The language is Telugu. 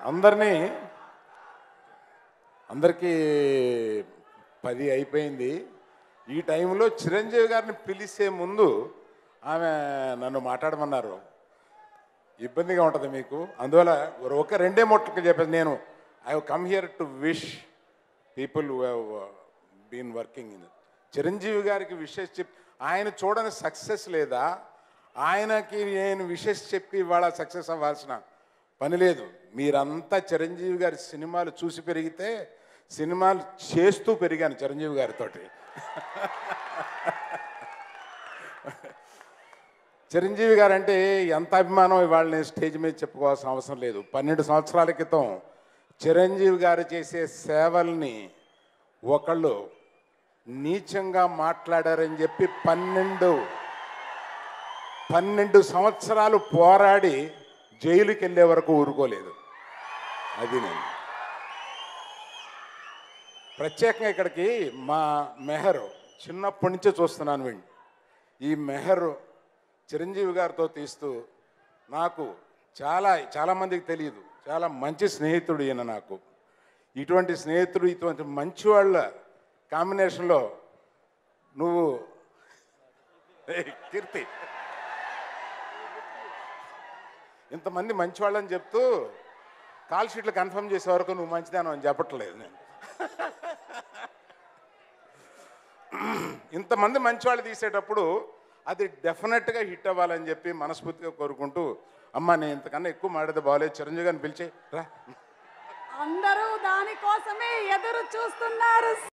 అందరినీ అందరికీ పది అయిపోయింది ఈ టైంలో చిరంజీవి గారిని పిలిచే ముందు ఆమె నన్ను మాట్లాడమన్నారు ఇబ్బందిగా ఉంటుంది మీకు అందువల్ల ఒక రెండే మొట్టకి చెప్పేసి నేను I come here to wish people been working in Chiranjeevi గారికి విషెస్ చెప్పి ఆయన చూడని సక్సెస్ లేదా ఆయనకి నేను విషెస్ చెప్పి ఇవాళ సక్సెస్ అవ్వాల్సిన పని లేదు మీరంతా చిరంజీవి గారి సినిమాలు చూసి పెరిగితే సినిమాలు చేస్తూ పెరిగాను చిరంజీవి గారితోటి చిరంజీవి గారు అంటే ఎంత అభిమానం ఇవాళ నేను స్టేజ్ మీద చెప్పుకోవాల్సిన అవసరం లేదు పన్నెండు సంవత్సరాల క్రితం చిరంజీవి గారు చేసే సేవల్ని ఒకళ్ళు నీచంగా మాట్లాడారని చెప్పి పన్నెండు పన్నెండు సంవత్సరాలు పోరాడి జైలుకి వెళ్ళే వరకు ఊరుకోలేదు అది నేను ప్రత్యేకంగా ఇక్కడికి మా మెహర్ చిన్నప్పటి నుంచే చూస్తున్నాను వీడిని ఈ మెహర్ చిరంజీవి గారితో తీస్తూ నాకు చాలా చాలామందికి తెలియదు చాలా మంచి స్నేహితుడు ఈయన నాకు ఇటువంటి స్నేహితుడు ఇటువంటి మంచి వాళ్ళ కాంబినేషన్లో నువ్వు ఏయ్, కీర్తి ఇంతమంది మంచి వాళ్ళని చెప్తూ కాల్ షీట్లు కన్ఫర్మ్ చేసే వరకు నువ్వు మంచిదాను అని చెప్పట్లేదు నేను ఇంతమంది మంచి వాళ్ళు తీసేటప్పుడు అది డెఫినెట్గా హిట్ అవ్వాలని చెప్పి మనస్ఫూర్తిగా కోరుకుంటూ అమ్మ నేను ఇంతకన్నా ఎక్కువ మాడేది బాగాలేదు చిరంజీవి గారిని పిలిచే రా అందరూ దానికోసమే ఎదురు చూస్తున్నారు